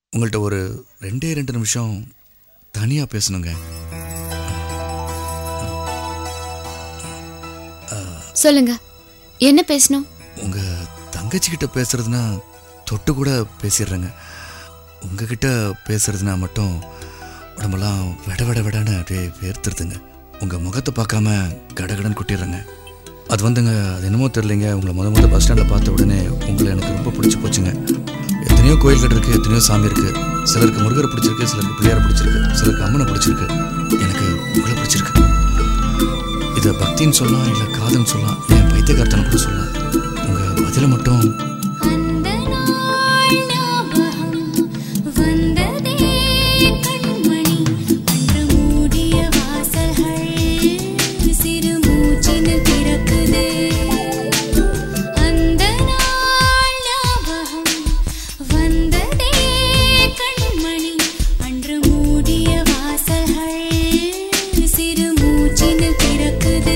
உங்கள்கிட்ட ஒரு ரெண்டே ரெண்டு நிமிஷம் தனியாக பேசணுங்க சொல்லுங்க என்ன பேசணும் உங்கள் தங்கச்சிக்கிட்ட பேசுறதுனா தொட்டு கூட பேசிடுறேங்க உங்ககிட்ட பேசுறதுனா மட்டும் உடம்பெல்லாம் விட விட விடன்னு அப்படியே வேர்த்துருதுங்க உங்கள் முகத்தை பார்க்காம கடகடன்னு கொட்டிடுறேங்க அது வந்துங்க அது என்னமோ தெரிலிங்க உங்களை முத முத பஸ் ஸ்டாண்டில் பார்த்த உடனே உங்களை எனக்கு ரொம்ப பிடிச்சி போச்சுங்க எத்தனையோ கோயில்கள் இருக்குது எத்தனையோ சாமி இருக்குது சிலருக்கு முருகரை பிடிச்சிருக்கு சிலருக்கு பிள்ளையாரை பிடிச்சிருக்கு சிலருக்கு அம்மனை பிடிச்சிருக்கு எனக்கு உங்களை பிடிச்சிருக்கு இதை பக்தின்னு சொல்லலாம் இல்லை காதல்னு சொல்லலாம் இல்லை பைத்தியகார்த்தனை கூட சொல்லலாம் உங்கள் பதிலை மட்டும் அந்த நாள் ஞாபகம் வந்ததே கண்மணி அன்று மூடிய வாசல்கள் சிறு மூச்சினில் திறக்குது அந்த நாள் ஞாபகம் வந்ததே கண்மணி அன்று மூடிய வாசல்கள் சிறு மூச்சினில் திறக்குது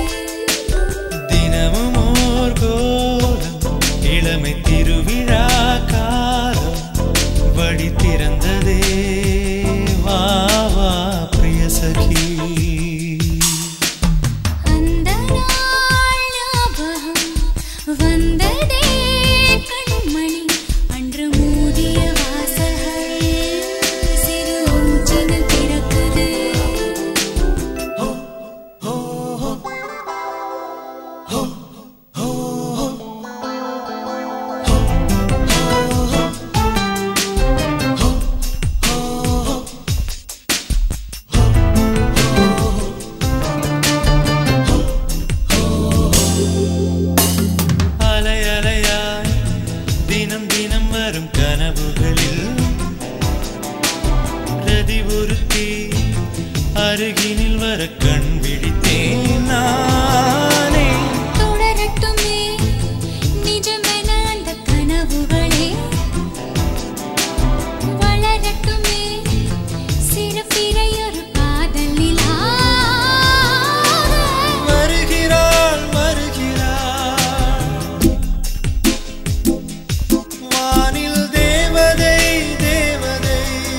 தினமும் ஓர் கோலம் இளமை திருவிழா காலம் வழி திறந்ததே வா வா பிரிய சகி அந்த நாள் ஞாபகம் வந்ததே கண்மணி அன்று மூடிய வாசல்கள் சிறு ஊஞ்சினில் திறக்குது அலை அலையாய் தினம் தினம் வரும் கனவுகளில் பிரதி ஒருத்தி அருகினில் வர கண் விழித்தேன் நானே தொடரட்டுமே நிஜமென அந்த கனவுகளே வளரட்டுமே சிறு பிறையொரு காதல் நிலா வருகிறாள் வருகிறாள் வானில் தேவதை தேவதை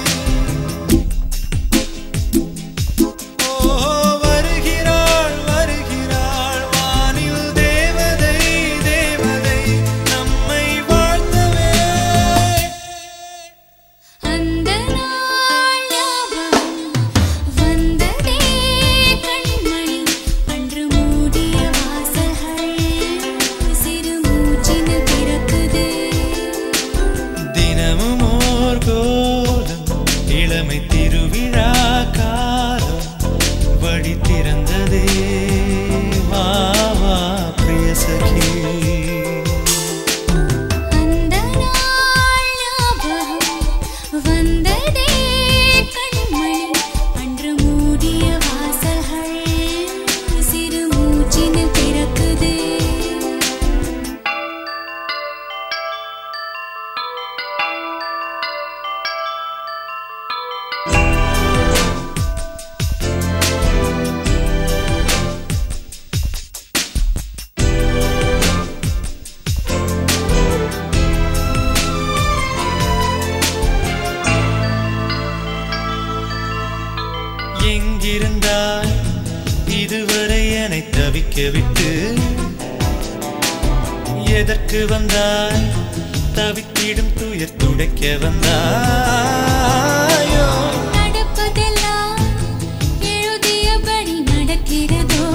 ஓ வருகிறாள் வருகிறாள் வானில் தேவதை தேவதை நம்மை வாழ்த்தவே அந்த நாள் ஞாபகம் வந்ததே கண்மணி அன்று மூடிய வாசல்கள் சிறு மூச்சினில் திறக்குது தினமும் ஓர் கோலம் இளமை திருவிழா காலம் வழி திறந்ததே வா வா பிரிய சகி அந்த நாள் ஞாபகம் வந்ததே கண்மணி அன்று மூடிய வாசல்கள் சிறு மூச்சினில் திறக்குது எங்கிருந்தாய் இதுவரை என்னை தவிக்க விட்டு எதற்கு வந்தாய் தவித்திடும் துயர் துடைக்க வந்தாயோ நடப்பதெல்லாம் எழுதியபடி நடக்கிறதோ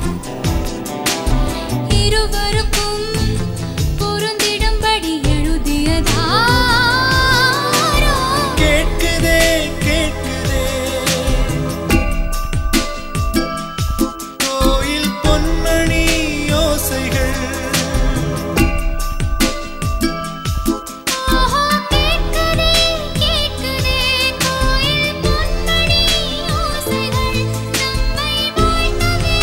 இருவருக்கும் பொருந்திடும்படி எழுதியதாரோ கேட்குதே கேட்குதே கோயில் பொன்மணி யோசைகள் ஆஹா கேட்குதே கேட்குதே கோயில் பொன்மணி ஓசைகள் நம்மை வாழ்த்தவே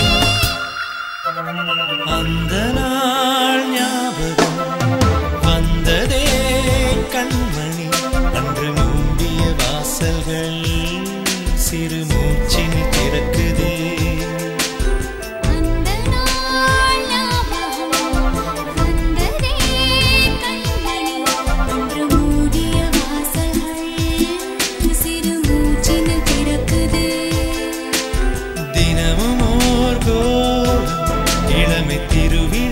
அந்த நாள் ஞாபகம் வந்ததே கண்மணி அன்று மூடிய வாசல்கள் சிறு மூச்சின் திறக்குதே அந்த நாள் ஞாபகம் வந்ததே கண்மணி அன்று மூடிய வாசல்கள் திருவிழா